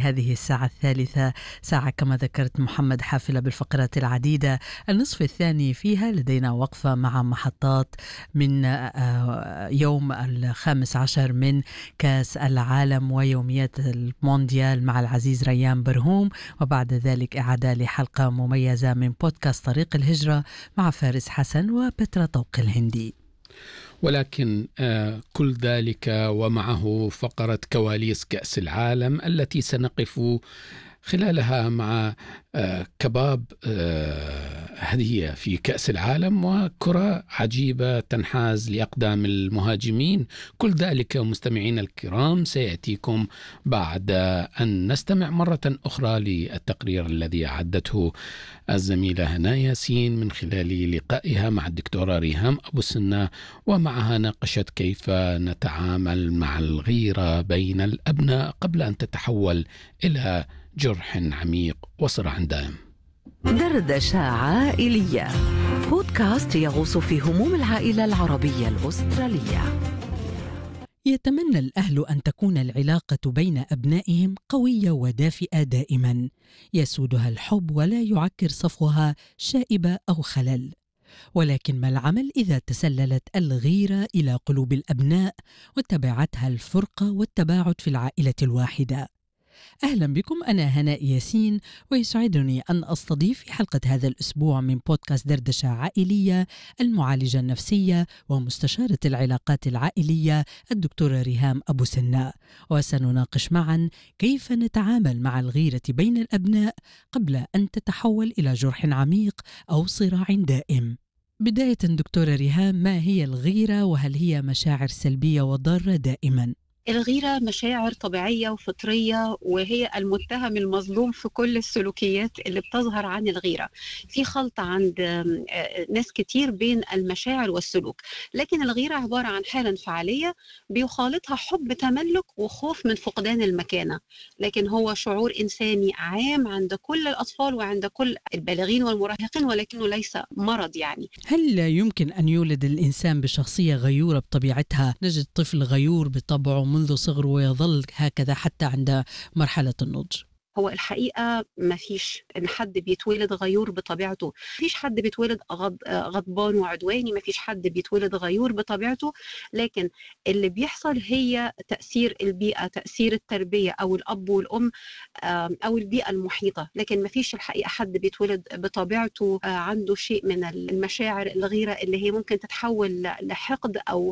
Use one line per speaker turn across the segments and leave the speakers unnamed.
هذه الساعة الثالثة ساعة كما ذكرت محمد حافلة بالفقرات العديدة النصف الثاني فيها لدينا وقفة مع محطات من آه، يوم الخامس عشر من كاس العالم ويوميات المونديال مع العزيز ريان برهوم وبعد ذلك إعادة لحلقة مميزة من بودكاست طريق الهجرة مع فارس حسن وبترا طوق الهندي
ولكن آه، كل ذلك ومعه فقرة كواليس كأس العالم التي سنقف خلالها مع آه، كباب آه، هدية في كأس العالم وكرة عجيبة تنحاز لأقدام المهاجمين كل ذلك مستمعين الكرام سيأتيكم بعد أن نستمع مرة أخرى للتقرير الذي أعدته الزميلة هنا ياسين من خلال لقائها مع الدكتورة ريهام أبو سنة ومعها ناقشت كيف نتعامل مع الغيرة بين الأبناء قبل أن تتحول إلى جرح عميق وصراع دائم
دردشة عائلية بودكاست يغوص في هموم العائلة العربية الأسترالية
يتمنى الأهل أن تكون العلاقة بين أبنائهم قوية ودافئة دائما يسودها الحب ولا يعكر صفوها شائبة أو خلل ولكن ما العمل إذا تسللت الغيرة إلى قلوب الأبناء وتبعتها الفرقة والتباعد في العائلة الواحدة أهلا بكم أنا هناء ياسين ويسعدني أن أستضيف في حلقة هذا الأسبوع من بودكاست دردشة عائلية المعالجة النفسية ومستشارة العلاقات العائلية الدكتورة ريهام أبو سناء وسنناقش معا كيف نتعامل مع الغيرة بين الأبناء قبل أن تتحول إلى جرح عميق أو صراع دائم بداية دكتورة ريهام ما هي الغيرة وهل هي مشاعر سلبية وضارة دائما؟
الغيرة مشاعر طبيعية وفطرية وهي المتهم المظلوم في كل السلوكيات اللي بتظهر عن الغيرة في خلط عند ناس كتير بين المشاعر والسلوك لكن الغيرة عبارة عن حالة انفعالية بيخالطها حب تملك وخوف من فقدان المكانة لكن هو شعور إنساني عام عند كل الأطفال وعند كل البالغين والمراهقين ولكنه ليس مرض يعني
هل يمكن أن يولد الإنسان بشخصية غيورة بطبيعتها نجد طفل غيور بطبعه منذ صغره ويظل هكذا حتى عند مرحلة النضج
هو الحقيقه ما فيش ان حد بيتولد غيور بطبيعته ما فيش حد بيتولد غض... غضبان وعدواني ما فيش حد بيتولد غيور بطبيعته لكن اللي بيحصل هي تاثير البيئه تاثير التربيه او الاب والام او البيئه المحيطه لكن ما فيش الحقيقه حد بيتولد بطبيعته عنده شيء من المشاعر الغيره اللي هي ممكن تتحول لحقد او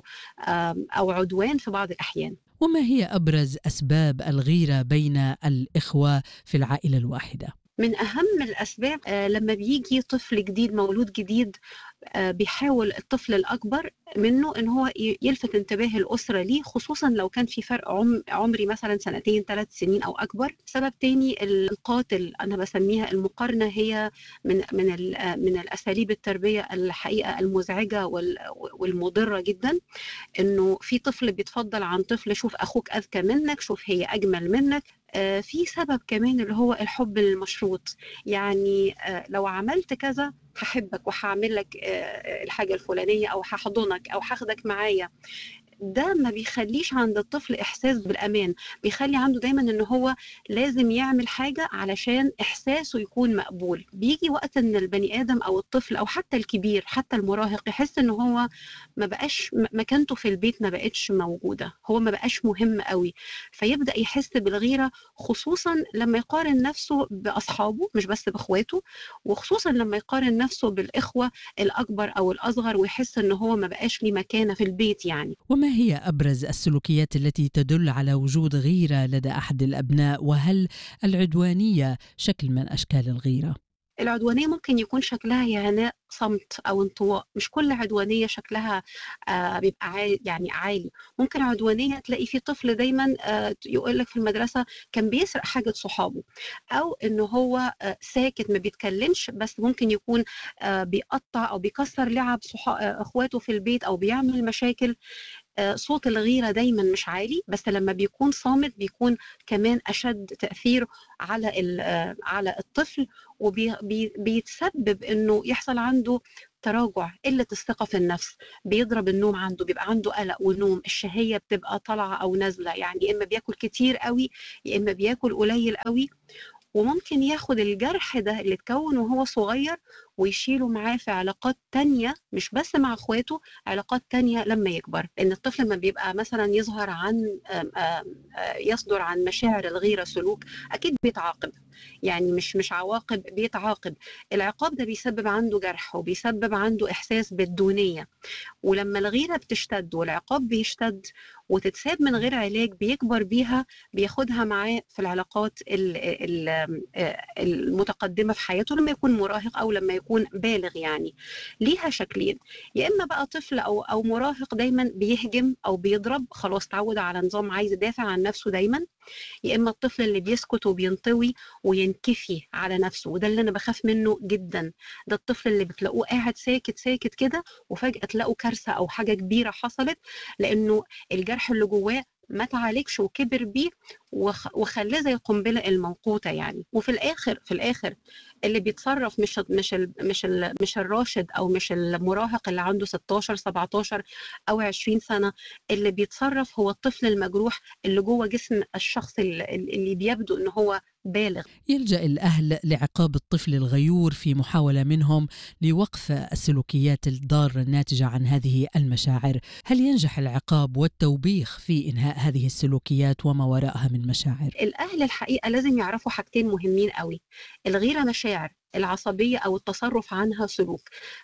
او عدوان في بعض الاحيان
وما هي ابرز اسباب الغيره بين الاخوه في العائله الواحده
من اهم الاسباب لما بيجي طفل جديد مولود جديد بيحاول الطفل الاكبر منه ان هو يلفت انتباه الاسره ليه خصوصا لو كان في فرق عمري مثلا سنتين ثلاث سنين او اكبر سبب تاني القاتل انا بسميها المقارنه هي من من من الاساليب التربيه الحقيقه المزعجه والمضره جدا انه في طفل بيتفضل عن طفل شوف اخوك اذكى منك شوف هي اجمل منك في سبب كمان اللي هو الحب المشروط يعني لو عملت كذا هحبك وهعمل لك الحاجة الفلانية أو هحضنك أو هاخدك معايا ده ما بيخليش عند الطفل احساس بالامان بيخلي عنده دايما ان هو لازم يعمل حاجه علشان احساسه يكون مقبول بيجي وقت ان البني ادم او الطفل او حتى الكبير حتى المراهق يحس ان هو ما بقاش مكانته في البيت ما بقتش موجوده هو ما بقاش مهم قوي فيبدا يحس بالغيره خصوصا لما يقارن نفسه باصحابه مش بس باخواته وخصوصا لما يقارن نفسه بالاخوه الاكبر او الاصغر ويحس ان هو ما بقاش ليه مكانه في البيت يعني
وما هي ابرز السلوكيات التي تدل على وجود غيره لدى احد الابناء وهل العدوانيه شكل من اشكال الغيره
العدوانية ممكن يكون شكلها يا هناء صمت أو انطواء مش كل عدوانية شكلها آه بيبقى عالي يعني عالي ممكن عدوانية تلاقي في طفل دايما آه يقول لك في المدرسة كان بيسرق حاجة صحابه أو إن هو آه ساكت ما بيتكلمش بس ممكن يكون آه بيقطع أو بيكسر لعب صحا... آه إخواته في البيت أو بيعمل مشاكل آه، صوت الغيرة دايما مش عالي بس لما بيكون صامت بيكون كمان أشد تأثير على آه، على الطفل وبيتسبب انه يحصل عنده تراجع قله الثقه في النفس بيضرب النوم عنده بيبقى عنده قلق ونوم الشهيه بتبقى طالعه او نازله يعني يا اما بياكل كتير قوي يا اما بياكل قليل قوي وممكن ياخد الجرح ده اللي اتكون وهو صغير ويشيله معاه في علاقات تانية مش بس مع اخواته علاقات تانية لما يكبر لان الطفل لما بيبقى مثلا يظهر عن يصدر عن مشاعر الغيرة سلوك اكيد بيتعاقب يعني مش مش عواقب بيتعاقب العقاب ده بيسبب عنده جرح وبيسبب عنده احساس بالدونيه ولما الغيره بتشتد والعقاب بيشتد وتتساب من غير علاج بيكبر بيها بياخدها معاه في العلاقات المتقدمه في حياته لما يكون مراهق او لما يكون بالغ يعني ليها شكلين يا اما بقى طفل او او مراهق دايما بيهجم او بيضرب خلاص تعود على نظام عايز يدافع عن نفسه دايما يا اما الطفل اللي بيسكت وبينطوي وينكفي على نفسه وده اللي انا بخاف منه جدا ده الطفل اللي بتلاقوه قاعد ساكت ساكت كده وفجاه تلاقوا كارثه او حاجه كبيره حصلت لانه الجرح اللي جواه ما تعالجش وكبر بيه وخلاه زي القنبله الموقوته يعني وفي الاخر في الاخر اللي بيتصرف مش مش مش مش الراشد او مش المراهق اللي عنده 16 17 او 20 سنه اللي بيتصرف هو الطفل المجروح اللي جوه جسم الشخص اللي بيبدو ان هو بالغ
يلجا الاهل لعقاب الطفل الغيور في محاوله منهم لوقف السلوكيات الضاره الناتجه عن هذه المشاعر هل ينجح العقاب والتوبيخ في انهاء هذه السلوكيات وما وراءها من مشاعر
الاهل الحقيقه لازم يعرفوا حاجتين مهمين قوي الغيره مشاعر العصبيه او التصرف عنها سلوك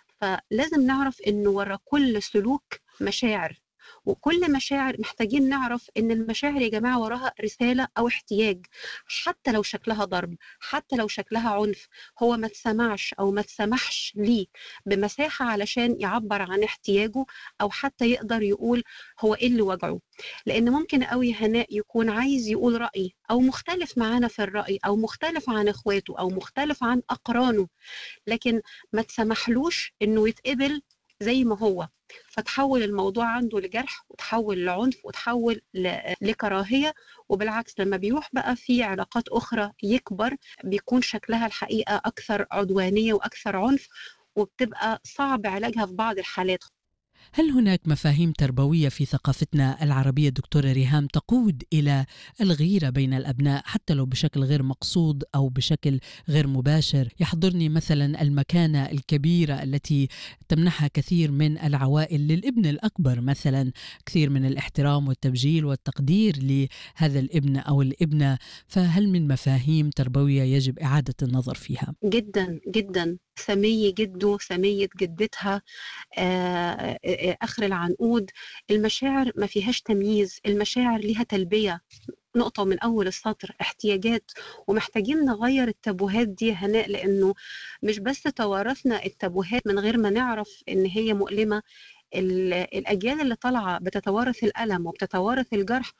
فلازم نعرف انه ورا كل سلوك مشاعر وكل مشاعر محتاجين نعرف ان المشاعر يا جماعه وراها رساله او احتياج حتى لو شكلها ضرب حتى لو شكلها عنف هو ما تسمعش او ما تسمحش ليه بمساحه علشان يعبر عن احتياجه او حتى يقدر يقول هو ايه اللي وجعه لان ممكن قوي هناء يكون عايز يقول راي او مختلف معانا في الراي او مختلف عن اخواته او مختلف عن اقرانه لكن ما تسمحلوش انه يتقبل زي ما هو فتحول الموضوع عنده لجرح وتحول لعنف وتحول لكراهيه وبالعكس لما بيروح بقى في علاقات اخرى يكبر بيكون شكلها الحقيقه اكثر عدوانيه واكثر عنف وبتبقى صعب علاجها في بعض الحالات
هل هناك مفاهيم تربويه في ثقافتنا العربيه دكتوره ريهام تقود الى الغيره بين الابناء حتى لو بشكل غير مقصود او بشكل غير مباشر يحضرني مثلا المكانه الكبيره التي تمنحها كثير من العوائل للابن الاكبر مثلا كثير من الاحترام والتبجيل والتقدير لهذا الابن او الابنه فهل من مفاهيم تربويه يجب اعاده النظر فيها
جدا جدا سمية جده سمية جدتها آه، آه، آخر العنقود المشاعر ما فيهاش تمييز المشاعر ليها تلبية نقطة من أول السطر احتياجات ومحتاجين نغير التابوهات دي هناء لأنه مش بس توارثنا التابوهات من غير ما نعرف إن هي مؤلمة الأجيال اللي طالعة بتتوارث الألم وبتتوارث الجرح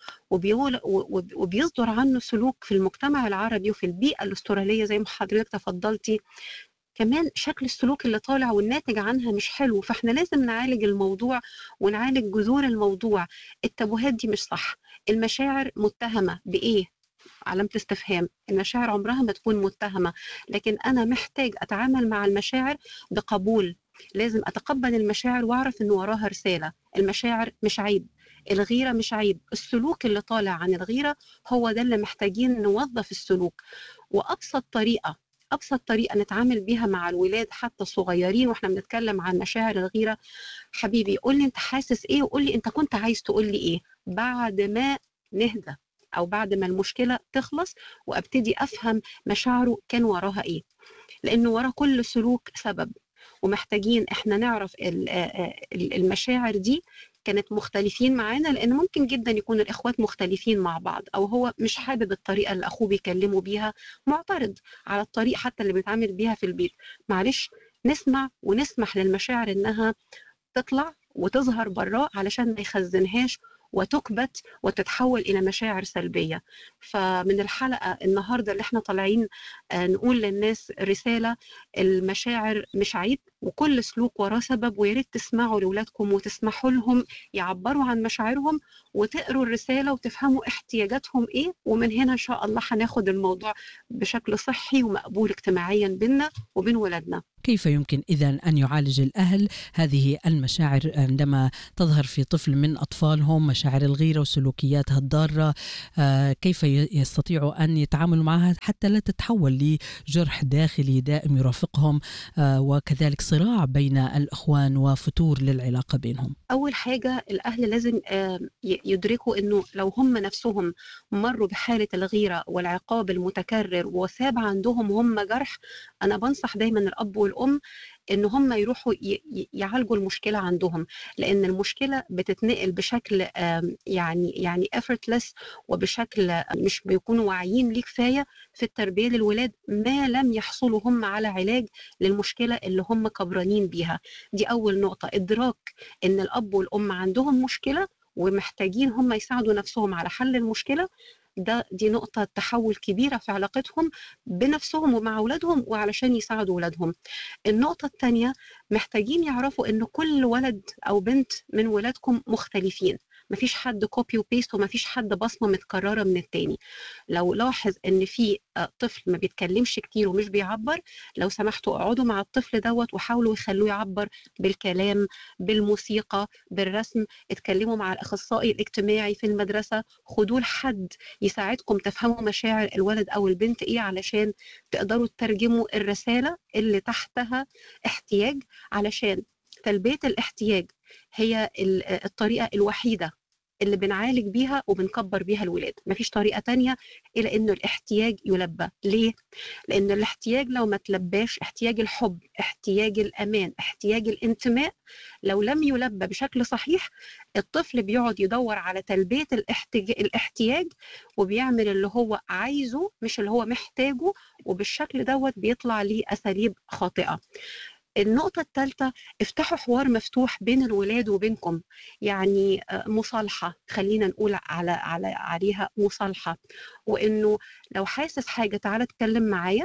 وبيصدر عنه سلوك في المجتمع العربي وفي البيئة الأسترالية زي ما حضرتك تفضلتي كمان شكل السلوك اللي طالع والناتج عنها مش حلو فاحنا لازم نعالج الموضوع ونعالج جذور الموضوع التابوهات دي مش صح المشاعر متهمة بإيه علامة استفهام المشاعر عمرها ما تكون متهمة لكن أنا محتاج أتعامل مع المشاعر بقبول لازم أتقبل المشاعر وأعرف إن وراها رسالة المشاعر مش عيب الغيرة مش عيب السلوك اللي طالع عن الغيرة هو ده اللي محتاجين نوظف السلوك وأبسط طريقة ابسط طريقه نتعامل بيها مع الولاد حتى الصغيرين واحنا بنتكلم عن مشاعر الغيره حبيبي قول لي انت حاسس ايه وقول لي انت كنت عايز تقول لي ايه بعد ما نهدى او بعد ما المشكله تخلص وابتدي افهم مشاعره كان وراها ايه لانه ورا كل سلوك سبب ومحتاجين احنا نعرف المشاعر دي كانت مختلفين معانا لان ممكن جدا يكون الاخوات مختلفين مع بعض او هو مش حابب الطريقه اللي اخوه بيكلمه بيها معترض على الطريقه حتى اللي بيتعامل بيها في البيت معلش نسمع ونسمح للمشاعر انها تطلع وتظهر براه علشان ما يخزنهاش وتكبت وتتحول إلى مشاعر سلبية فمن الحلقة النهاردة اللي احنا طالعين آه، نقول للناس رسالة المشاعر مش عيب وكل سلوك وراه سبب ويا ريت تسمعوا لاولادكم وتسمحوا لهم يعبروا عن مشاعرهم وتقروا الرساله وتفهموا احتياجاتهم ايه ومن هنا ان شاء الله هناخد الموضوع بشكل صحي ومقبول اجتماعيا بيننا وبين ولادنا
كيف يمكن إذا أن يعالج الأهل هذه المشاعر عندما تظهر في طفل من أطفالهم مشاعر الغيرة وسلوكياتها الضارة آه، كيف يستطيعوا أن يتعاملوا معها حتى لا تتحول لجرح داخلي دائم يرافقهم آه، وكذلك صراع بين الإخوان وفتور للعلاقة بينهم
أول حاجة الأهل لازم آه، يدركوا أنه لو هم نفسهم مروا بحالة الغيرة والعقاب المتكرر وساب عندهم هم جرح أنا بنصح دايما الأب والأم ان هم يروحوا يعالجوا المشكله عندهم لان المشكله بتتنقل بشكل يعني يعني effortless وبشكل مش بيكونوا واعيين ليه كفايه في التربيه للولاد ما لم يحصلوا هم على علاج للمشكله اللي هم كبرانين بيها دي اول نقطه ادراك ان الاب والام عندهم مشكله ومحتاجين هم يساعدوا نفسهم على حل المشكله ده دي نقطة تحول كبيرة في علاقتهم بنفسهم ومع أولادهم وعلشان يساعدوا أولادهم النقطة الثانية محتاجين يعرفوا إن كل ولد أو بنت من ولادكم مختلفين مفيش حد كوبي وبيست ومفيش حد بصمه متكرره من التاني لو لاحظ ان في آه، طفل ما بيتكلمش كتير ومش بيعبر لو سمحتوا اقعدوا مع الطفل دوت وحاولوا يخلوه يعبر بالكلام بالموسيقى بالرسم اتكلموا مع الاخصائي الاجتماعي في المدرسه خدوه لحد يساعدكم تفهموا مشاعر الولد او البنت ايه علشان تقدروا تترجموا الرساله اللي تحتها احتياج علشان تلبيه الاحتياج هي الطريقه الوحيده اللي بنعالج بيها وبنكبر بيها الولاد مفيش طريقة تانية إلى إنه الاحتياج يلبى ليه؟ لأن الاحتياج لو ما تلباش احتياج الحب احتياج الأمان احتياج الانتماء لو لم يلبى بشكل صحيح الطفل بيقعد يدور على تلبية الاحتياج وبيعمل اللي هو عايزه مش اللي هو محتاجه وبالشكل دوت بيطلع ليه أساليب خاطئة النقطة الثالثة افتحوا حوار مفتوح بين الولاد وبينكم يعني آه، مصالحة خلينا نقول على على عليها مصالحة وإنه لو حاسس حاجة تعالى اتكلم معايا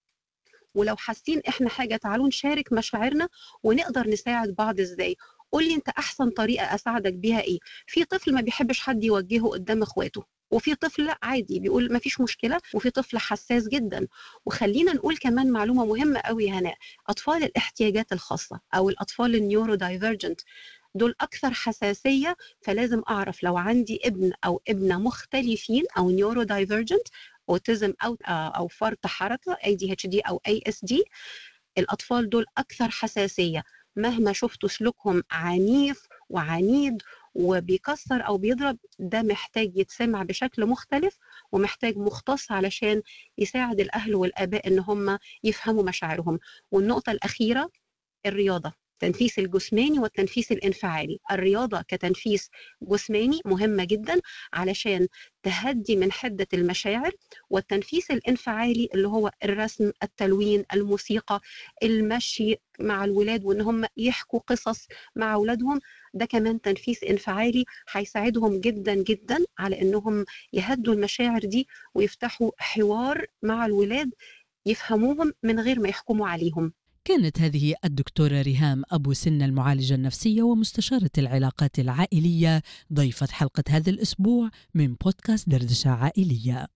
ولو حاسين احنا حاجة تعالوا نشارك مشاعرنا ونقدر نساعد بعض ازاي قول لي انت احسن طريقة اساعدك بيها ايه في طفل ما بيحبش حد يوجهه قدام اخواته وفي طفل لا عادي بيقول ما فيش مشكله وفي طفل حساس جدا وخلينا نقول كمان معلومه مهمه قوي هناء اطفال الاحتياجات الخاصه او الاطفال النيورو دايفرجنت دول اكثر حساسيه فلازم اعرف لو عندي ابن او ابنه مختلفين او نيورو دايفرجنت اوتيزم او او فرط حركه اي دي اتش دي او اي اس دي الاطفال دول اكثر حساسيه مهما شفتوا سلوكهم عنيف وعنيد وبيكسر او بيضرب ده محتاج يتسمع بشكل مختلف ومحتاج مختص علشان يساعد الاهل والاباء ان هم يفهموا مشاعرهم والنقطه الاخيره الرياضه التنفيس الجسماني والتنفيس الانفعالي الرياضة كتنفيس جسماني مهمة جدا علشان تهدي من حدة المشاعر والتنفيس الانفعالي اللي هو الرسم التلوين الموسيقى المشي مع الولاد وان هم يحكوا قصص مع اولادهم ده كمان تنفيس انفعالي هيساعدهم جدا جدا على انهم يهدوا المشاعر دي ويفتحوا حوار مع الولاد يفهموهم من غير ما يحكموا عليهم
كانت هذه الدكتورة ريهام أبو سن المعالجة النفسية ومستشارة العلاقات العائلية ضيفة حلقة هذا الأسبوع من بودكاست دردشة عائلية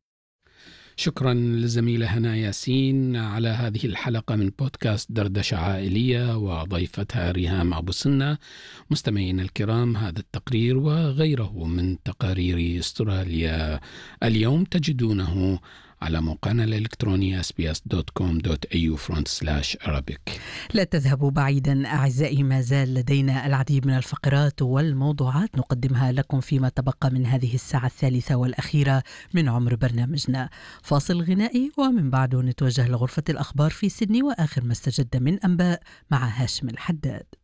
شكرا للزميلة هنا ياسين على هذه الحلقة من بودكاست دردشة عائلية وضيفتها ريهام أبو سنة مستمعينا الكرام هذا التقرير وغيره من تقارير استراليا اليوم تجدونه على موقعنا الإلكتروني sbs.com.au arabic
لا تذهبوا بعيدا أعزائي ما زال لدينا العديد من الفقرات والموضوعات نقدمها لكم فيما تبقى من هذه الساعة الثالثة والأخيرة من عمر برنامجنا فاصل غنائي ومن بعده نتوجه لغرفة الأخبار في سيدني وآخر ما استجد من أنباء مع هاشم الحداد